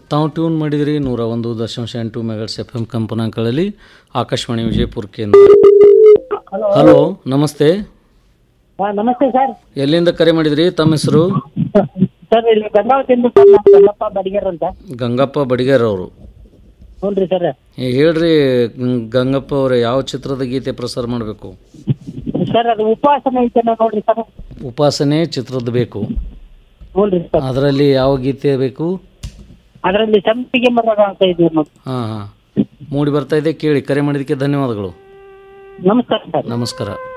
ತಾವು ಟ್ಯೂನ್ ಮಾಡಿದಿರಿ ನೂರ ಒಂದು ದಶಾಂಶ ಎಂಟು ಮೆಗಾಟ್ಸ್ ಎಫ್ ಎಂ ಕಂಪನಾಂಕಗಳಲ್ಲಿ ಆಕಾಶವಾಣಿ ವಿಜಯಪುರ ಕೇಂದ್ರ ಹಲೋ ನಮಸ್ತೆ ಹಾ ನಮಸ್ತೆ ಸರ್ ಎಲ್ಲಿಂದ ಕರೆ ಮಾಡಿದ್ರಿ ತಮ್ಮ ಹೆಸರು ಸರ್ ಇಲ್ಲಿ ಗಂಗಾವತಿಯಿಂದ ಸರ್ ನಾನು ಗಂಗಪ್ಪ ಬಡಿಗೇರ್ ಅಂತ ಗಂಗಪ್ಪ ಬಡಿಗೇರ್ ಅವರು ಹ್ಞೂ ರೀ ಸರ್ ಹೇಳ್ರಿ ಗಂ- ಗಂಗಪ್ಪ ಅವರೇ ಯಾವ ಚಿತ್ರದ ಗೀತೆ ಪ್ರಸಾರ ಮಾಡಬೇಕು ಸರ್ ಅದು ಉಪವಾಸನೆ ಐತೆನೋ ನೋಡ್ರಿ ಸರ್ ಉಪಾಸನೆ ಚಿತ್ರದ ಬೇಕು ಹ್ಞೂ ರೀ ಸರ್ ಅದರಲ್ಲಿ ಯಾವ ಗೀತೆ ಬೇಕು ಅದರಲ್ಲಿ ಸಂಪಿಗೆ ಮರದ ಅಂತ ಇದೀವಿ ನೋಡಿ ಹಾಂ ಹಾಂ ಮೂಡಿ ಬರ್ತಾ ಇದೆ ಕೇಳಿ ಕರೆ ಮಾಡಿದ್ದಕ್ಕೆ ಧನ್ಯವಾದಗಳು ನಮಸ್ಕಾರ ಸರ್ ನಮಸ್ಕಾರ